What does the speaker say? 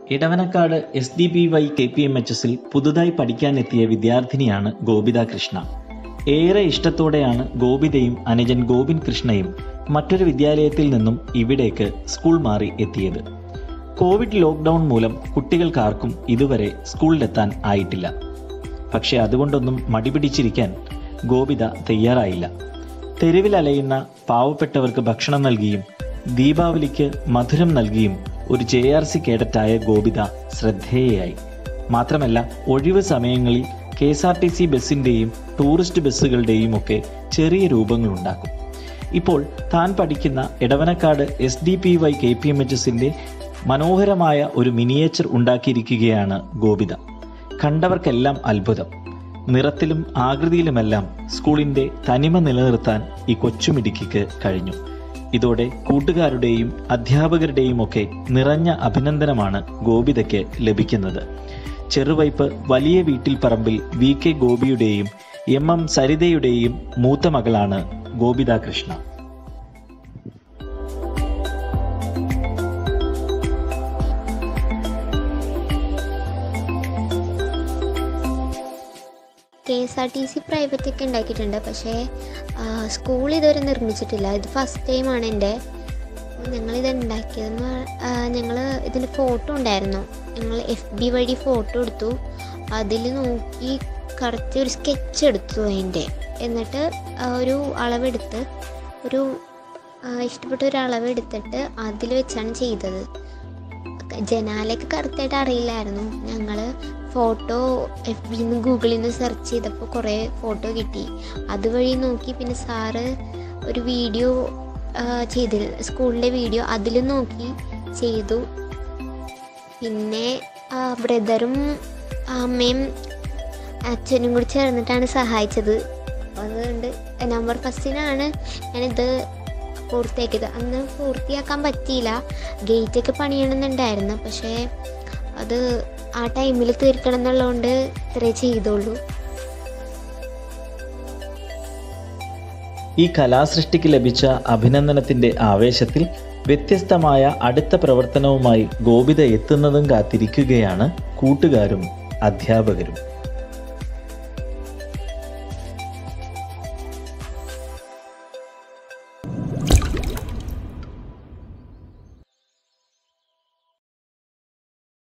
Edavanakkad S D B Y K P M H എസിൽ പുതുതായി പഠിക്കാനെത്തിയ വിദ്യാർത്ഥിനിയാണ് ഗോപിത കൃഷ്ണ ഏറെ ഇഷ്ടത്തോടെയാണ് ഗോപിതയും അനുജൻ ഗോപിൻ കൃഷ്ണയും മറ്റൊരു വിദ്യാലയത്തിൽ നിന്നും ഇവിടേക്ക് സ്കൂൾ മാറി എത്തിയത് കോവിഡ് ലോക്ക്ഡൗൺ മൂലം കുട്ടികൾക്കാർക്കും ഇതുവരെ സ്കൂളിലെത്താൻ ആയിട്ടില്ല പക്ഷെ അതുകൊണ്ടൊന്നും മടിപിടിച്ചിരിക്കാൻ ഗോപിത തയ്യാറായില്ല തെരുവിൽ അലയുന്ന പാവപ്പെട്ടവർക്ക് ഭക്ഷണം നൽകിയും ദീപാവലിക്ക് മധുരം നൽകിയും ഒരു ജെ ആർ സി കേഡറ്റായ ഗോപിത ശ്രദ്ധേയയായി മാത്രമല്ല ഒഴിവ് സമയങ്ങളിൽ K S R T C ബസ്സിൻ്റെയും ടൂറിസ്റ്റ് ബസ്സുകളുടെയും ഒക്കെ ചെറിയ രൂപങ്ങളുണ്ടാക്കും ഇപ്പോൾ താൻ പഠിക്കുന്ന Edavanakkad S D P Y K P M H എസിൻ്റെ മനോഹരമായ ഒരു മിനിയേച്ചർ ഉണ്ടാക്കിയിരിക്കുകയാണ് ഗോപിത കണ്ടവർക്കെല്ലാം അത്ഭുതം നിറത്തിലും ആകൃതിയിലുമെല്ലാം സ്കൂളിന്റെ തനിമ നിലനിർത്താൻ ഈ കൊച്ചുമിടുക്കിക്ക് കഴിഞ്ഞു ഇതോടെ കൂട്ടുകാരുടെയും അധ്യാപകരുടെയും ഒക്കെ നിറഞ്ഞ അഭിനന്ദനമാണ് ഗോപിതയ്ക്ക് ലഭിക്കുന്നത് ചെറുവൈപ്പ് വലിയ വീട്ടിൽ പറമ്പിൽ വി കെ ഗോപിയുടെയും എം എം സരിതയുടെയും മൂത്ത മകളാണ് Gopitha Krishna K S R T C private ഒക്കെ ഉണ്ടാക്കിയിട്ടുണ്ട് പക്ഷേ സ്കൂൾ ഇതുവരെ നിർമ്മിച്ചിട്ടില്ല ഇത് ഫസ്റ്റ് ടൈമാണ് എൻ്റെ ഞങ്ങളിത് ഉണ്ടാക്കിയതെന്ന് ഞങ്ങൾ ഇതിൻ്റെ ഫോട്ടോ ഉണ്ടായിരുന്നു ഞങ്ങൾ എഫ് ബി വഴി ഫോട്ടോ എടുത്തു അതിൽ നോക്കി കറക്റ്റ് ഒരു സ്കെച്ച് എടുത്തു അതിൻ്റെ എന്നിട്ട് ആ, ഒരു അളവെടുത്ത് ഒരു ആ, ഇഷ്ടപ്പെട്ട ഒരു അളവെടുത്തിട്ട് അതിൽ വെച്ചാണ് ചെയ്തത് ജനാലയൊക്കെ കറക്റ്റായിട്ട് അറിയില്ലായിരുന്നു ഞങ്ങൾ ഫോട്ടോ എഫ് ബിന്ന് ഗൂഗിളിൽ നിന്ന് സെർച്ച് ചെയ്തപ്പോൾ കുറേ ഫോട്ടോ കിട്ടി അതുവഴി നോക്കി പിന്നെ സാറ് ഒരു വീഡിയോ ചെയ്തി സ്കൂളിലെ വീഡിയോ അതിൽ നോക്കി ചെയ്തു പിന്നെ ബ്രദറും അമ്മയും അച്ഛനും കൂടി ചേർന്നിട്ടാണ് സഹായിച്ചത് അപ്പോൾ അതുകൊണ്ട് നവംബർ ഫസ്റ്റിനാണ് ഞാനിത് പൂർത്തിയാക്കിയത് അന്ന് പൂർത്തിയാക്കാൻ പറ്റിയില്ല ഗേറ്റൊക്കെ പണിയണമെന്നുണ്ടായിരുന്നു പക്ഷേ അത് ആ ടൈമിൽ തീർക്കണം എന്നുള്ളതുകൊണ്ട് ഇത്രേ ചെയ്തോളൂ ഈ കലാസൃഷ്ടിക്ക് ലഭിച്ച അഭിനന്ദനത്തിന്റെ ആവേശത്തിൽ വ്യത്യസ്തമായ അടുത്ത പ്രവർത്തനവുമായി ഗോപിത എത്തുന്നതും കാത്തിരിക്കുകയാണ് കൂട്ടുകാരും അധ്യാപകരും